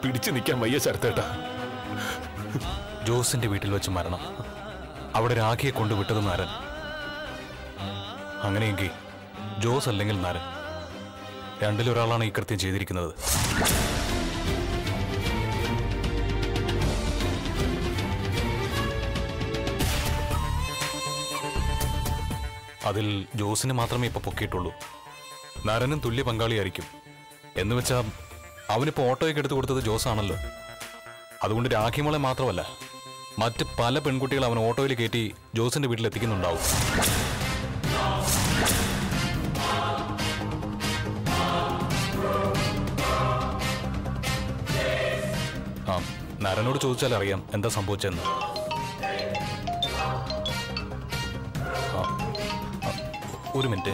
പിടിച്ചു നിൽക്കാൻ വയ്യ ശരത്തേട്ടാ ജോസിന്റെ വീട്ടിൽ വെച്ച് മരണം അവിടെ രാഖിയെ കൊണ്ടുവിട്ടത് നരൻ അങ്ങനെയെങ്കിൽ ജോസ് അല്ലെങ്കിൽ നരൻ രണ്ടിലൊരാളാണ് ഈ കൃത്യം ചെയ്തിരിക്കുന്നത് അതിൽ ജോസിനെ മാത്രമേ ഇപ്പൊ പൊക്കിയിട്ടുള്ളൂ നരനും തുല്യ പങ്കാളിയായിരിക്കും എന്ന് വെച്ചാ അവനിപ്പോ ഓട്ടോയ്ക്ക് എടുത്തു കൊടുത്തത് ജോസ് ആണല്ലോ അതുകൊണ്ട് രാഖിമോളെ മാത്രമല്ല മറ്റ് പല പെൺകുട്ടികൾ അവൻ ഓട്ടോയിൽ കയറ്റി ജോസിന്റെ വീട്ടിൽ എത്തിക്കുന്നുണ്ടാവും ആ നരനോട് ചോദിച്ചാൽ അറിയാം എന്താ സംഭവിച്ചെന്ന് ആ, ആ, ഒരു മിനിറ്റ്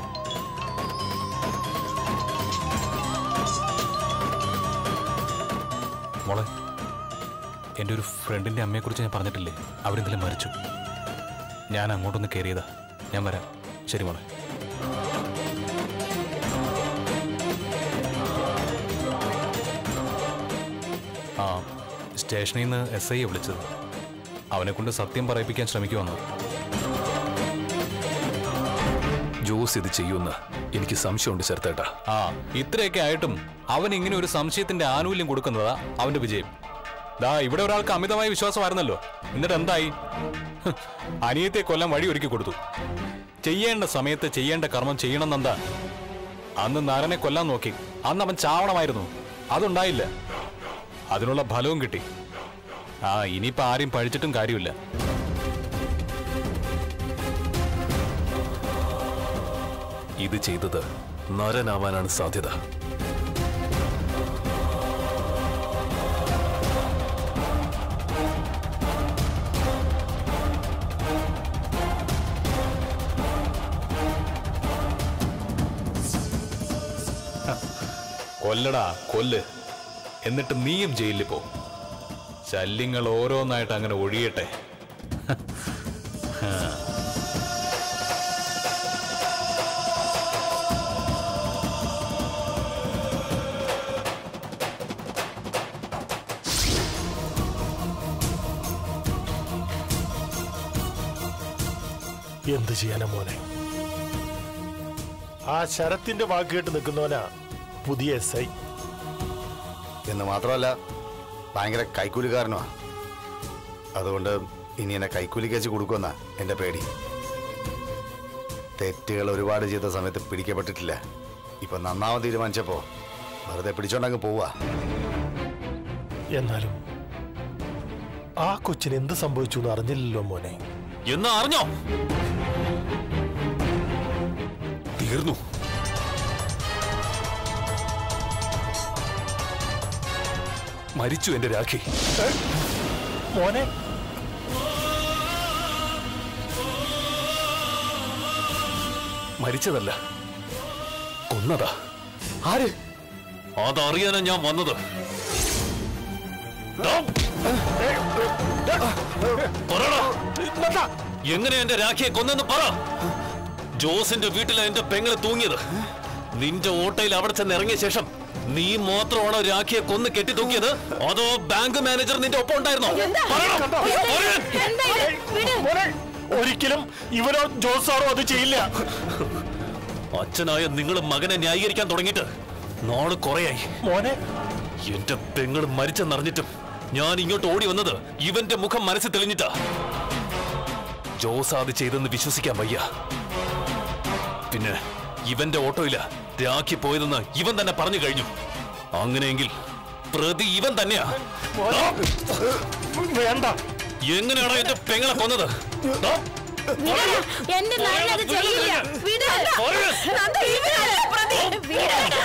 മോളെ എൻ്റെ ഒരു ഫ്രണ്ടിൻ്റെ അമ്മയെക്കുറിച്ച് ഞാൻ പറഞ്ഞിട്ടില്ലേ അവരെന്തെങ്കിലും മരിച്ചു ഞാൻ അങ്ങോട്ടൊന്ന് കയറിയതാ ഞാൻ വരാം ശരി മോളെ ആ സ്റ്റേഷനിൽ നിന്ന് എസ് ഐയെ വിളിച്ചത് അവനെ കൊണ്ട് സത്യം പറയിപ്പിക്കാൻ ശ്രമിക്കുമെന്ന് ജോസ് ഇത് ചെയ്യുമെന്ന് എനിക്ക് സംശയമുണ്ട് ശരത്തേട്ടാ ആ ഇത്രയൊക്കെ ആയിട്ടും അവൻ ഇങ്ങനെ ഒരു സംശയത്തിന്റെ ആനുകൂല്യം കൊടുക്കുന്നതാ അവന്റെ വിജയം ദാ ഇവിടെ ഒരാൾക്ക് അമിതമായ വിശ്വാസമായിരുന്നല്ലോ എന്നിട്ട് എന്തായി ഹ്, അനിയത്തെ കൊല്ലം വഴി ഒരുക്കി കൊടുത്തു ചെയ്യേണ്ട സമയത്ത് ചെയ്യേണ്ട കർമ്മം ചെയ്യണമെന്നെന്താ അന്ന് നരനെ കൊല്ലാൻ നോക്കി അന്ന് അവൻ ചാവണമായിരുന്നു അതുണ്ടായില്ല അതിനുള്ള ഫലവും കിട്ടി ആ ഇനിയിപ്പോ ആരെയും പഴിച്ചിട്ടും കാര്യമില്ല ഇത് ചെയ്തത് നരനാവാനാണ് സാധ്യത കൊല്ലടാ കൊല്ല് എന്നിട്ട് നീയും ജയിലിൽ പോ ശല്യങ്ങൾ ഓരോന്നായിട്ട് അങ്ങനെ ഒഴിയട്ടെ എന്ത് ചെയ്യാനാ മോനെ ആ ശരത്തിന്റെ വാക്ക് കേട്ട് നിൽക്കുന്നവനാ പുതിയ എസ് ഐ എന്ന് മാത്രമല്ല ഭയങ്കര കൈക്കൂലിക്കാരനുമാ അതുകൊണ്ട് ഇനി എന്നെ കൈക്കൂലിക്ക് വെച്ച് കൊടുക്കുമെന്നാ എൻ്റെ പേടി തെറ്റുകൾ ഒരുപാട് ചെയ്ത സമയത്ത് പിടിക്കപ്പെട്ടിട്ടില്ല ഇപ്പൊ നന്നാവാൻ തീരുമാനിച്ചപ്പോ വെറുതെ പിടിച്ചോണ്ടങ്ങ് പോവാ എന്നാലും ആ കൊച്ചിന് എന്ത് സംഭവിച്ചു എന്ന് അറിഞ്ഞില്ലല്ലോ മോനെ എന്ന് അറിഞ്ഞോ തീർന്നു മരിച്ചു എന്റെ രാഖി മോനെ മരിച്ചതല്ല കൊന്നതാ ആര് അതറിയാനാ ഞാൻ വന്നത് എങ്ങനെ എന്റെ രാഖിയെ കൊന്നെന്ന് പറ ജോസിന്റെ വീട്ടിലെ എന്റെ പെങ്ങളെ തൂങ്ങിയത് നിന്റെ ഓട്ടയിൽ അവിടെ ചെന്ന് ഇറങ്ങിയ ശേഷം നീ മാത്രമാണോ രാഖിയെ കൊന്ന് കെട്ടി തൂക്കിയത് അതോ ബാങ്ക് മാനേജർ നിന്റെ ഒപ്പം ഉണ്ടായിരുന്നോ പറയണം. പറയാൻ. മോനെ ഒരിക്കലും ഇവരോ ജോസാറോ അത് ചെയ്യില്ല അച്ഛനായ നിങ്ങൾ മകനെ ന്യായീകരിക്കാൻ തുടങ്ങിയിട്ട് നാള് കുറയായി മോനെ എന്റെ പെങ്ങൾ മരിച്ചെന്നറിഞ്ഞിട്ടും ഞാൻ ഇങ്ങോട്ട് ഓടി വന്നത് ഇവന്റെ മുഖം മനസ്സിൽ തെളിഞ്ഞിട്ടാ ജോസ് അത് ചെയ്തെന്ന് വിശ്വസിക്കാൻ വയ്യ പിന്നെ ഇവന്റെ ഓട്ടോയില രാഖി പോയതെന്ന് ഇവൻ തന്നെ പറഞ്ഞു കഴിഞ്ഞു അങ്ങനെയെങ്കിൽ പ്രതി ഇവൻ തന്നെയാ വേണ്ട എങ്ങനെയാണോ എന്റെ പെങ്ങളെ കൊന്നത് ദാ, എന്റെ നാളിൽ അത് ചെയ്യില്ല വിട് നന്ദ, ഇവരല്ല പ്രതി. വിട്.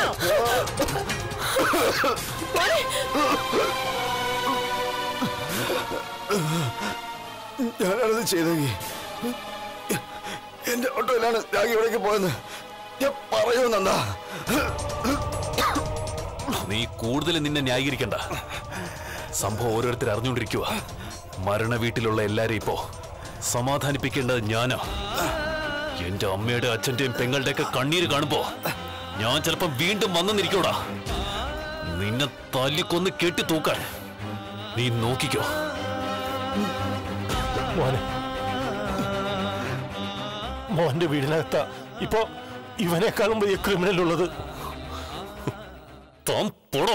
ഞാനാണത് ചെയ്തെങ്കിൽ എന്റെ ഓട്ടോയിലാണ് രാഗി എവിടേക്ക് പോയെന്ന് ഞാൻ പറയുമെന്നെന്താ നീ കൂടുതൽ നിന്നെ ന്യായീകരിക്കണ്ട സംഭവം ഓരോരുത്തർ അറിഞ്ഞുകൊണ്ടിരിക്കുക മരണ വീട്ടിലുള്ള എല്ലാരെയും ഇപ്പോ സമാധാനിപ്പിക്കേണ്ടത് ഞാനാ എന്റെ അമ്മയുടെ അച്ഛന്റെയും പെങ്ങളുടെയൊക്കെ കണ്ണീര് കാണുമ്പോ ഞാൻ ചിലപ്പോ വീണ്ടും വന്നെന്നിരിക്കൂടാ നിന്നെ തല്ലിക്കൊന്ന് കെട്ടി തൂക്കാൻ നീ നോക്കിക്കോ മോനെ മോന്റെ വീടിനകത്ത ഇപ്പോ ഇവനേക്കാളും വലിയ ക്രിമിനൽ ഉള്ളത് താൻ പോടോ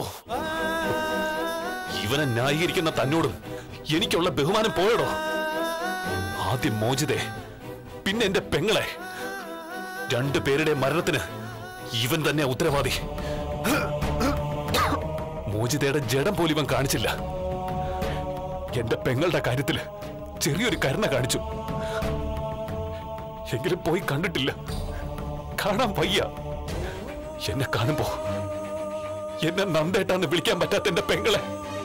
ഇവനെ ന്യായീകരിക്കുന്ന തന്നോടും എനിക്കുള്ള ബഹുമാനം പോയടോ ആദ്യം മോചിതേ പിന്നെ എന്റെ പെങ്ങളെ രണ്ടു പേരുടെ മരണത്തിന് ഇവൻ തന്നെ ഉത്തരവാദി മോചിതയുടെ ജഡം പോലും ഇവൻ കാണിച്ചില്ല എന്റെ പെങ്ങളുടെ കാര്യത്തില് ചെറിയൊരു കരുണ കാണിച്ചു എങ്കിലും പോയി കണ്ടിട്ടില്ല കാണാൻ വയ്യ എന്നെ കാണുമ്പോ എന്നെ നന്ദേട്ടാന്ന് വിളിക്കാൻ പറ്റാത്ത എന്റെ പെങ്ങളെ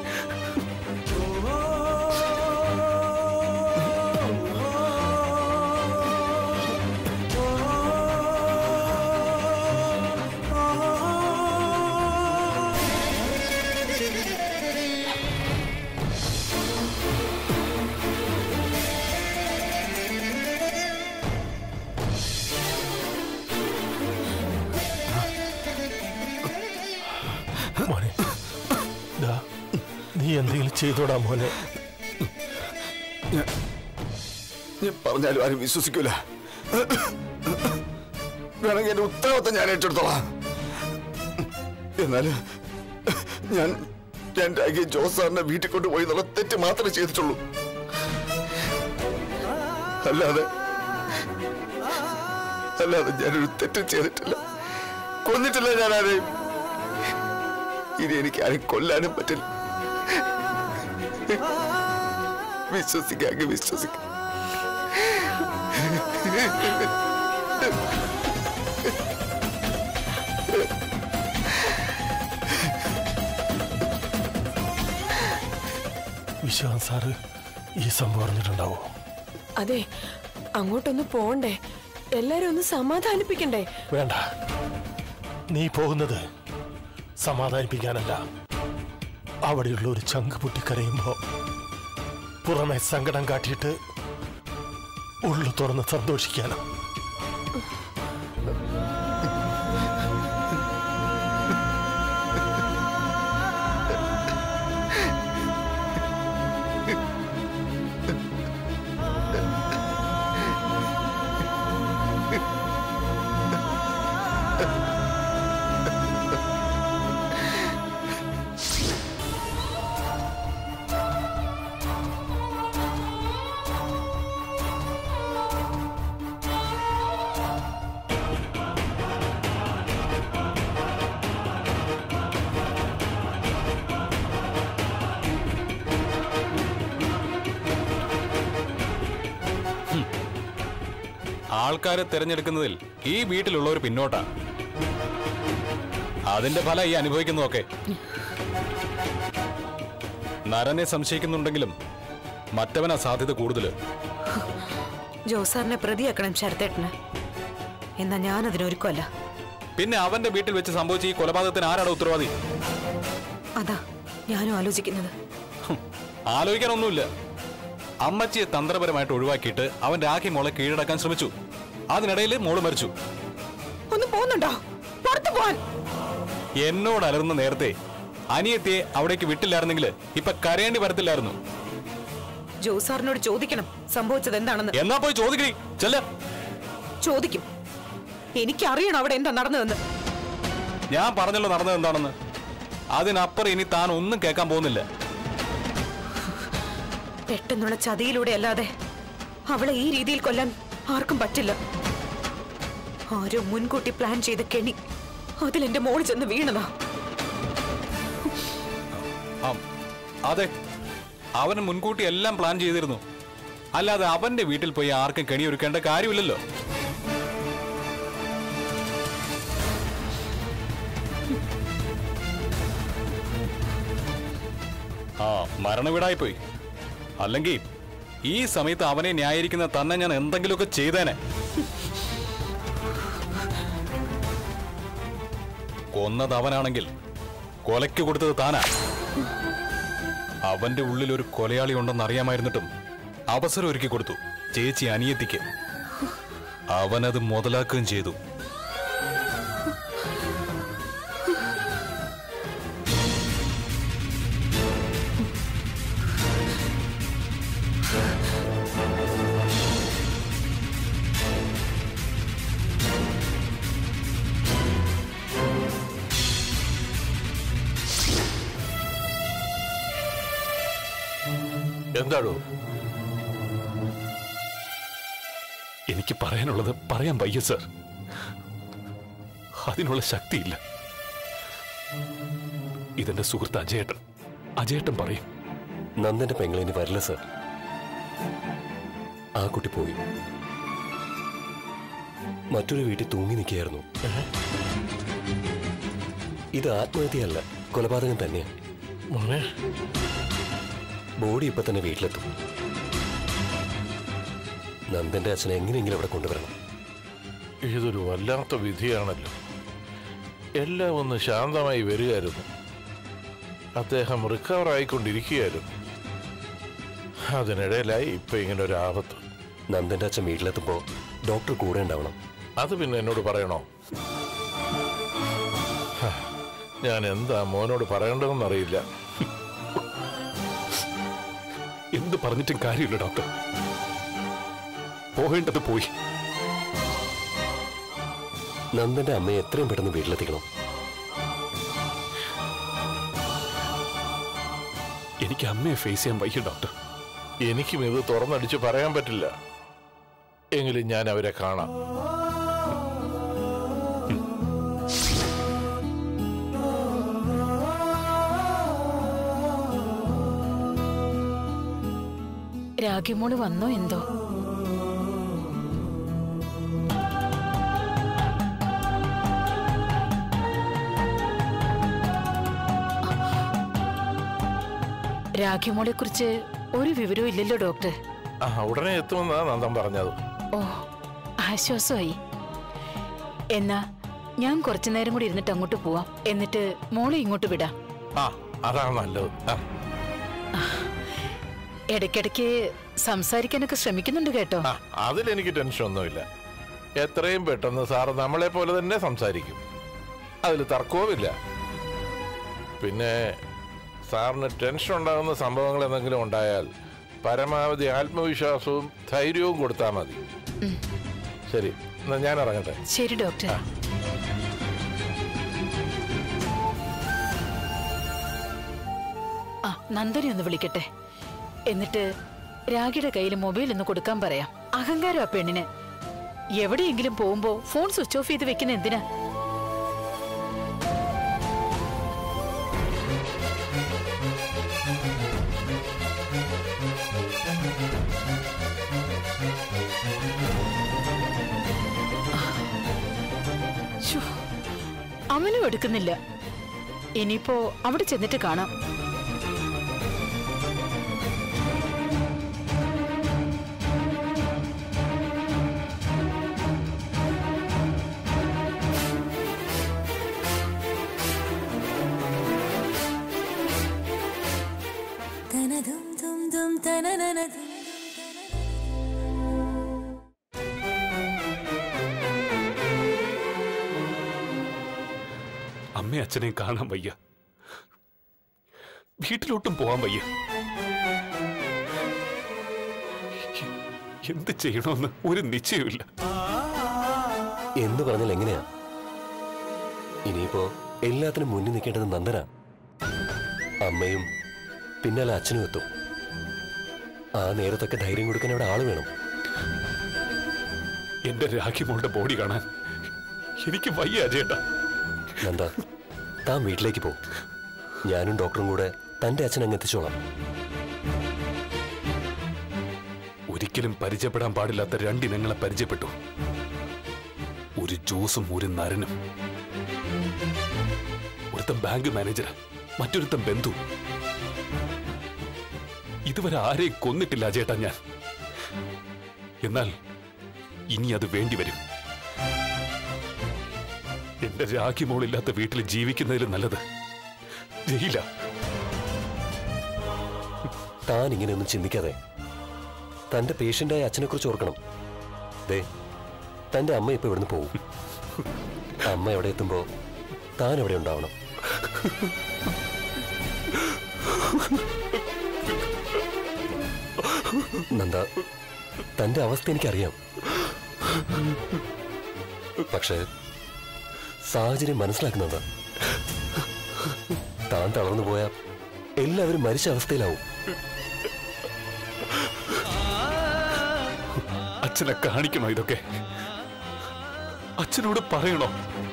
മോനെ ദാ, നീ എന്തെങ്കിലും ചെയ്തോടാ മോനെ ഞാൻ പറഞ്ഞാലും ആരും വിശ്വസിക്കൂല വേണമെങ്കിൽ എന്റെ ഉത്തരവാദിത്തം ഞാൻ ഏറ്റെടുത്തോളാം എന്നാല് ഞാൻ ഞാൻ രാഗി ജോസ് സാറിനെ വീട്ടിൽ കൊണ്ടുപോയി എന്നുള്ള തെറ്റ് മാത്രമേ ചെയ്തിട്ടുള്ളൂ അല്ലാതെ അല്ലാതെ ഞാനൊരു തെറ്റും ചെയ്തിട്ടില്ല കൊന്നിട്ടില്ല ഞാൻ ആരെയും ഇനി എനിക്ക് ആരെയും കൊല്ലാനും പറ്റില്ല വിശ്വസിക്കാമെങ്കിൽ വിശ്വസിക്കാം വിശ്വാസ് സാറ് ഈ സംഭവം അറിഞ്ഞിട്ടുണ്ടാവോ അതെ അങ്ങോട്ടൊന്ന് പോണ്ടേ എല്ലാരും ഒന്ന് സമാധാനിപ്പിക്കണ്ടേ വേണ്ട നീ പോകുന്നത് സമാധാനിപ്പിക്കാനല്ല അവിടെയുള്ള ഒരു ചങ്ക് പൊട്ടിക്കരയുമ്പോ പുറമെ സങ്കടം കാട്ടിയിട്ട് ഉള്ളു തുറന്ന് സന്തോഷിക്കാനോ ആൾക്കാരെ തിരഞ്ഞെടുക്കുന്നതിൽ ഈ വീട്ടിലുള്ളവർ പിന്നോട്ടാ അതിന്റെ ഫലം ഈ അനുഭവിക്കുന്നതൊക്കെ നരനെ സംശയിക്കുന്നുണ്ടെങ്കിലും മറ്റവനാ സാധ്യത കൂടുതല് ജോസാറിനെ പ്രതിയാക്കണം ശരത്തേട്ടന് എന്നാ ഞാനതിനൊരുക്കമല്ല പിന്നെ അവന്റെ വീട്ടിൽ വെച്ച് സംഭവിച്ച ഈ കൊലപാതകത്തിന് ആരാണ് ഉത്തരവാദി അതാ ഞാനും ആലോചിക്കുന്നത് ഹും, ആലോചിക്കാനൊന്നുമില്ല അമ്മച്ചിയെ തന്ത്രപരമായിട്ട് ഒഴിവാക്കിയിട്ട് അവൻ രാഖി മോളെ കീഴടക്കാൻ ശ്രമിച്ചു അതിനിടയിൽ മോള് മരിച്ചു ഒന്ന് പോകുന്നുണ്ടോ പുറത്തു പോവാൻ എന്നോട് അലർന്ന നേരത്തെ അനിയത്തിയെ അവിടേക്ക് വിട്ടില്ലായിരുന്നെങ്കിൽ ഇപ്പൊ കരയേണ്ടി വരത്തില്ലായിരുന്നു ജോസാറിനോട് ചോദിക്കണം സംഭവിച്ചത് എന്താണെന്ന് എന്നാ പോയി ചോദിക്കണി ചെല്ല ചോദിക്കും എനിക്കറിയണം അവിടെ എന്താ നടന്നതെന്ന് ഞാൻ പറഞ്ഞല്ലോ നടന്നത് എന്താണെന്ന് അതിനപ്പുറം ഇനി താൻ ഒന്നും കേൾക്കാൻ പോകുന്നില്ല പെട്ടെന്നുള്ള ചതിയിലൂടെ അല്ലാതെ അവളെ ഈ രീതിയിൽ കൊല്ലാൻ ആർക്കും പറ്റില്ല ആരോ മുൻകൂട്ടി പ്ലാൻ ചെയ്ത കെണി അതിൽ എന്റെ മോള് ചെന്ന് വീണതാ ആം, അതെ അവന് മുൻകൂട്ടി എല്ലാം പ്ലാൻ ചെയ്തിരുന്നു അല്ലാതെ അവന്റെ വീട്ടിൽ പോയി ആർക്കും കെണിയൊരുക്കേണ്ട കാര്യമില്ലല്ലോ ആ മരണവീടായി പോയി അല്ലെങ്കിൽ ഈ സമയത്ത് അവനെ ന്യായീകരിക്കുന്ന തന്നെ ഞാൻ എന്തെങ്കിലുമൊക്കെ ചെയ്തേനെ കൊന്നത് അവനാണെങ്കിൽ കൊലയ്ക്ക് കൊടുത്തത് താനാ അവന്റെ ഉള്ളിൽ ഒരു കൊലയാളി ഉണ്ടെന്ന് അറിയാമായിരുന്നിട്ടും അവസരം ഒരുക്കി കൊടുത്തു ചേച്ചി അനിയത്തിക്ക് അവനത് മുതലാക്കുകയും ചെയ്തു എന്താടോ എനിക്ക് പറയാനുള്ളത് പറയാൻ വയ്യ സർ അതിനുള്ള ശക്തിയില്ല ഇതെന്റെ സുഹൃത്ത് അജയേട്ടൻ അജയേട്ടൻ പറയും നന്ദന്റെ പെങ്ങളിനി വരില്ല സർ ആ കുട്ടി പോയി മറ്റൊരു വീട്ടിൽ തൂങ്ങി നിൽക്കുകയായിരുന്നു ഇത് ആത്മഹത്യയല്ല കൊലപാതകം തന്നെയാ മോനെ ബോഡി ഇപ്പൊ തന്നെ വീട്ടിലെത്തും നന്ദന്റെ അച്ഛനെ എങ്ങനെയെങ്കിലും ഇവിടെ കൊണ്ടുവരണം ഇതൊരു വല്ലാത്ത വിധിയാണല്ലോ എല്ലാം ഒന്ന് ശാന്തമായി വരികയായിരുന്നു അദ്ദേഹം റിക്കവർ ആയിക്കൊണ്ടിരിക്കുകയായിരുന്നു അതിനിടയിലായി ഇപ്പൊ ഇങ്ങനെ ഒരു ആപത്ത് നന്ദന്റെ അച്ഛൻ വീട്ടിലെത്തുമ്പോ ഡോക്ടർ കൂടെ ഉണ്ടാവണം അത് പിന്നെ എന്നോട് പറയണോ ഹ, ഞാൻ എന്താ മോനോട് പറയേണ്ടതെന്ന് അറിയില്ല എന്ത് പറഞ്ഞിട്ടും കാര്യമില്ല ഡോക്ടർ പോകേണ്ടത് പോയി നന്ദന്റെ അമ്മയെ എത്രയും പെട്ടെന്ന് വീട്ടിലെത്തിക്കണം എനിക്ക് അമ്മയെ ഫേസ് ചെയ്യാൻ വയ്യ ഡോക്ടർ എനിക്കും ഇത് തുറന്നടിച്ച് പറയാൻ പറ്റില്ല എങ്കിലും ഞാൻ അവരെ കാണാം രാഗിമോള് വന്നോ എന്തോ രാഖിമോളെ കുറിച്ച് ഒരു വിവരവും ഇല്ലല്ലോ ഡോക്ടർ ആ ഉടനെ എത്തുമെന്നാണ് നന്ദൻ പറഞ്ഞത് ഓ ആശ്വാസമായി എന്നാ ഞാൻ കുറച്ചു നേരം കൂടി ഇരുന്നിട്ട് അങ്ങോട്ട് പോവാം എന്നിട്ട് മോളെ ഇങ്ങോട്ട് വിടാം ആ അതാണ് നല്ലത് ആ ഇടയ്ക്കിടയ്ക്ക് സംസാരിക്കാനൊക്കെ ശ്രമിക്കുന്നുണ്ട് കേട്ടോ ആ അതിലെനിക്ക് ടെൻഷൻ ഒന്നുമില്ല എത്രയും പെട്ടെന്ന് സാറ് നമ്മളെ പോലെ തന്നെ സംസാരിക്കും അതിൽ തർക്കവുമില്ല പിന്നെ സാറിന് ടെൻഷൻ ഉണ്ടാകുന്ന സംഭവങ്ങൾ എന്തെങ്കിലും ഉണ്ടായാൽ പരമാവധി ആത്മവിശ്വാസവും ധൈര്യവും കൊടുത്താൽ മതി ശരി എന്നാ ഞാൻ ഇറങ്ങട്ടെ ശരി ഡോക്ടർ ആ നന്ദനെ ഒന്ന് വിളിക്കട്ടെ എന്നിട്ട് രാഗിയുടെ കയ്യിൽ മൊബൈൽ ഒന്ന് കൊടുക്കാൻ പറയാം അഹങ്കാരം ആ പെണ്ണിന് എവിടെയെങ്കിലും പോകുമ്പോ ഫോൺ സ്വിച്ച് ഓഫ് ചെയ്ത് വെക്കുന്ന എന്തിനാ ശ്ശോ, അവനും എടുക്കുന്നില്ല ഇനിയിപ്പോ അവിടെ ചെന്നിട്ട് കാണാം അമ്മയും അച്ഛനെയും കാണാൻ വയ്യ വീട്ടിലോട്ടും പോവാൻ വയ്യ എന്ത് ചെയ്യണമെന്ന് ഒരു നിശ്ചയമില്ല എന്ന് പറഞ്ഞാൽ എങ്ങനെയാ ഇനിയിപ്പോ എല്ലാത്തിനും മുന്നിൽ നിൽക്കേണ്ടത് നന്ദനാ അമ്മയും പിന്നാലെ അച്ഛനും എത്തും ആ നേരത്തൊക്കെ ധൈര്യം കൊടുക്കാൻ അവിടെ ആള് വേണം എന്റെ രാഖിമോളുടെ ബോഡി കാണാൻ എനിക്ക് വയ്യ അജയേട്ടാ നന്ദ താൻ വീട്ടിലേക്ക് പോ ഞാനും ഡോക്ടറും കൂടെ തന്റെ അച്ഛൻ അങ്ങ് എത്തിച്ചോളാം ഒരിക്കലും പരിചയപ്പെടാൻ പാടില്ലാത്ത രണ്ടിനങ്ങളെ പരിചയപ്പെട്ടു ഒരു ജ്യൂസും ഒരു നരനും ഒരുത്തൻ ബാങ്ക് മാനേജർ മറ്റൊരുത്തൻ ബന്ധു ഇതുവരെ ആരെയും കൊന്നിട്ടില്ല ചേട്ടാ ഞാൻ എന്നാൽ ഇനി അത് വേണ്ടി വരും എന്റെ രാഖി മോളില്ലാത്ത വീട്ടിൽ ജീവിക്കുന്നതിലും നല്ലത് ജയില താൻ ഇങ്ങനെയൊന്നും ചിന്തിക്കാതെ തന്റെ പേഷ്യന്റായ അച്ഛനെ കുറിച്ച് ഓർക്കണം ദേ തന്റെ അമ്മ ഇപ്പൊ ഇവിടുന്ന് പോകും അമ്മ എവിടെ എത്തുമ്പോ താൻ എവിടെ ഉണ്ടാവണം നന്ദ തന്റെ അവസ്ഥ എനിക്കറിയാം പക്ഷേ സാഹചര്യം മനസ്സിലാക്കുന്നത് താൻ തളർന്നു പോയാൽ എല്ലാവരും മരിച്ച അവസ്ഥയിലാവും അച്ഛനെ കാണിക്കണോ ഇതൊക്കെ അച്ഛനോട് പറയണോ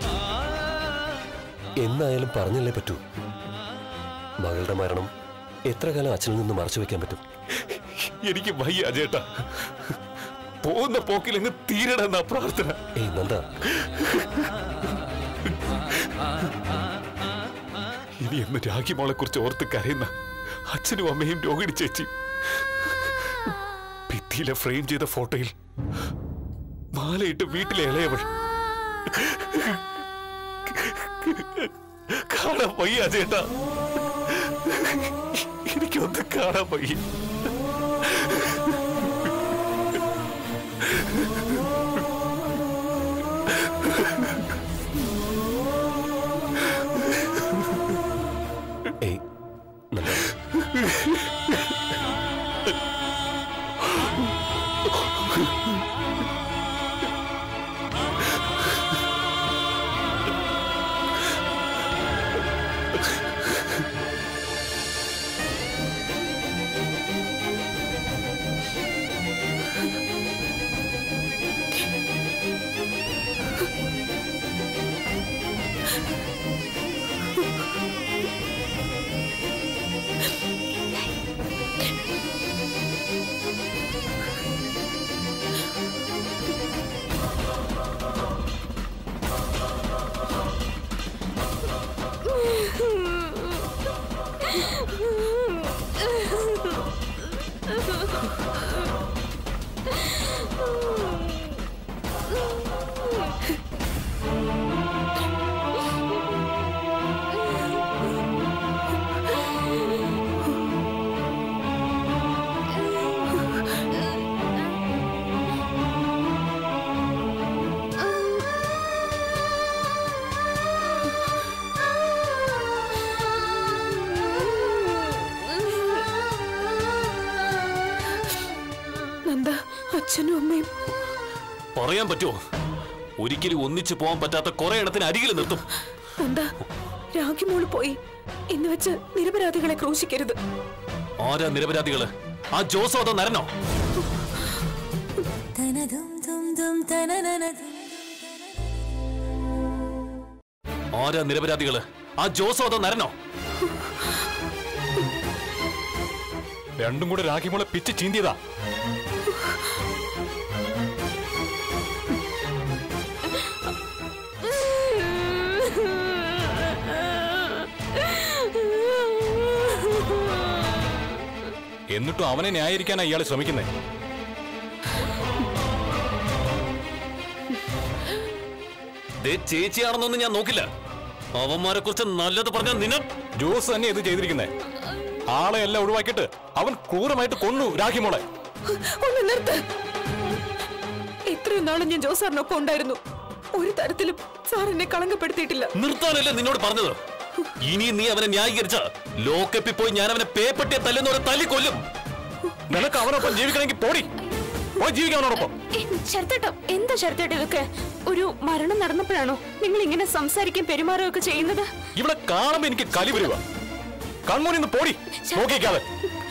എന്നായാലും പറഞ്ഞല്ലേ പറ്റൂ മകളുടെ മരണം എത്ര കാലം അച്ഛനിൽ നിന്ന് മറച്ചു വെക്കാൻ പറ്റും എനിക്ക് വയ്യ അജേട്ടാ പോകുന്ന പോക്കിലങ്ങ് തീരണമെന്ന പ്രാർത്ഥന ഏയ് നന്ദ ഇനി എന്ന് രാഖിമോളെ കുറിച്ച് ഓർത്ത് കരയുന്ന അച്ഛനും അമ്മയും രോഹിണി ചേച്ചി ഭിത്തിയിലെ ഫ്രെയിം ചെയ്ത ഫോട്ടോയിൽ മാലയിട്ട് വീട്ടിലെ ഇളയവൾ കാണാൻ വയ്യ ചേട്ടാ എനിക്കൊന്ന് കാണാൻ വയ്യ ഏയ് നന്ദ നന്ദ അച്ഛനും അമ്മയും പറയാൻ പറ്റുമോ ഒരിക്കലും ഒന്നിച്ചു പോകാൻ പറ്റാത്ത കുറെ ഇടത്തിന് അരികിൽ നിർത്തും നന്ദ രാഗിമോള് പോയി എന്ന് വെച്ച് നിരപരാധികളെ ക്രൂശിക്കരുത് ആരാ നിരപരാധികള് ആ ജോസോ അതോ നരനോ ആരാ നിരപരാധികള് ആ ജോസോ അതോ നരനോ രണ്ടും കൂടെ രാഖിമോളെ പിച്ച് ചീന്തിയതാ എന്നിട്ടും അവനെ ന്യായീകരിക്കാനാ ഇയാൾ ശ്രമിക്കുന്നേ ദേ ചേച്ചിയാണെന്നൊന്നും ഞാൻ നോക്കില്ല അവന്മാരെ കുറിച്ച് നല്ലത് പറഞ്ഞ നിന്നെ ജോസ് തന്നെ ഇത് ചെയ്തിരിക്കുന്നേ ആളെ എല്ലാം ഒഴിവാക്കിയിട്ട് അവൻ ക്രൂരമായിട്ട് കൊന്നു രാഖിമോളെ ഒന്ന് നിർത്ത് ഇത്രയും നാളും ഞാൻ ജോസാറിനൊപ്പം ഉണ്ടായിരുന്നു ഒരു തരത്തിലും സാർ എന്നെ കളങ്കപ്പെടുത്തിയിട്ടില്ല നിർത്താനല്ലേ നിന്നോട് പറഞ്ഞത് ഇനി നീ അവനെ ന്യായീകരിച്ച ലോക്കപ്പിൽ പോയി ഞാൻ അവനെ പേപ്പട്ടിയെ തല്ലുന്നവരെ തല്ലി കൊല്ലും നിനക്ക് അവനൊപ്പം ജീവിക്കണമെങ്കിൽ പോടി പോയി ജീവിക്കാം അവനോടൊപ്പം ശരത്തേട്ടം എന്താ ശരത്തേട്ടം ഇതൊക്കെ ഒരു മരണം നടന്നപ്പോഴാണോ നിങ്ങൾ ഇങ്ങനെ സംസാരിക്കുകയും പെരുമാറുകയൊക്കെ ചെയ്യുന്നത് ഇവിടെ കാണുമ്പോ എനിക്ക് കലി വരുക കൺമൂനിൽ നിന്ന് പോടി നോക്കിക്കാതെ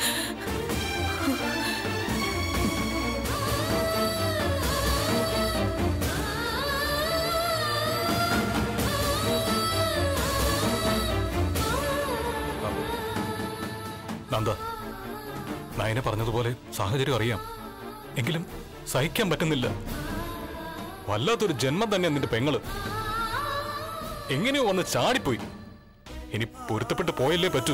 നന്ദ നയനെ പറഞ്ഞതുപോലെ സാഹചര്യം അറിയാം എങ്കിലും സഹിക്കാൻ പറ്റുന്നില്ല വല്ലാത്തൊരു ജന്മം തന്നെ നിന്റെ പെങ്ങള് എങ്ങനെയോ വന്ന് ചാടിപ്പോയി ഇനി പൊരുത്തപ്പെട്ട് പോയല്ലേ പറ്റൂ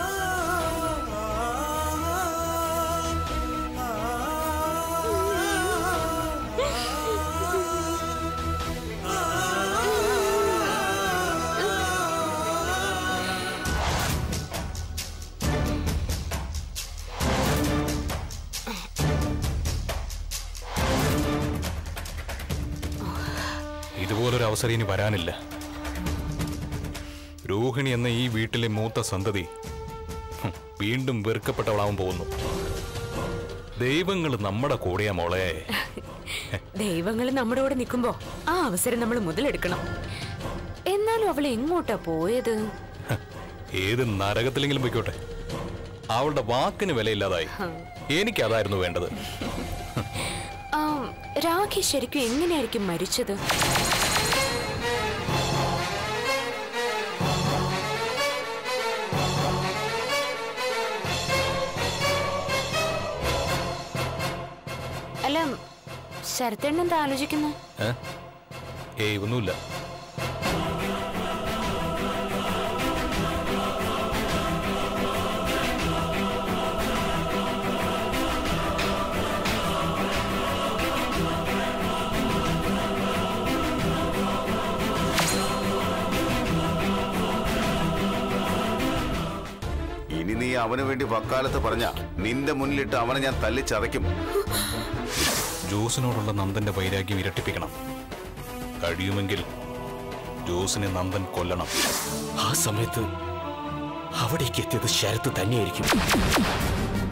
ഇതുപോലൊരു അവസരം ഇനി വരാനില്ല രോഹിണി എന്ന ഈ വീട്ടിലെ മൂത്ത സന്തതി ഹും, വീണ്ടും വെറുക്കപ്പെട്ടവളാവാൻ പോകുന്നു ദൈവങ്ങൾ നമ്മുടെ കൂടെയാ മോളെ ദൈവങ്ങൾ നമ്മുടെ കൂടെ നിൽക്കുമ്പോ ആ അവസരം നമ്മൾ മുതലെടുക്കണം എന്നാലും അവൾ എങ്ങോട്ടാ പോയത് ഹ, ഏത് നരകത്തിലെങ്കിലും പൊയ്ക്കോട്ടെ അവളുടെ വാക്കിന് വിലയില്ലാതായി എനിക്കതായിരുന്നു വേണ്ടത് ആ, രാഖി ശരിക്കും എങ്ങനെയായിരിക്കും മരിച്ചത് അല്ല ശരത്തേണ്ണ എന്താ ആലോചിക്കുന്നു ഏ? ഏയ് ഒന്നുമില്ല ഇനി നീ അവന് വേണ്ടി വക്കാലത്ത് പറഞ്ഞ നിന്റെ മുന്നിലിട്ട് അവനെ ഞാൻ തല്ലിച്ചതയ്ക്കും ജോസിനോടുള്ള നന്ദന്റെ വൈരാഗ്യം ഇരട്ടിപ്പിക്കണം കഴിയുമെങ്കിൽ ജോസിനെ നന്ദൻ കൊല്ലണം ആ സമയത്ത് അവിടേക്ക് എത്തിയത് ശരത്ത് തന്നെയായിരിക്കും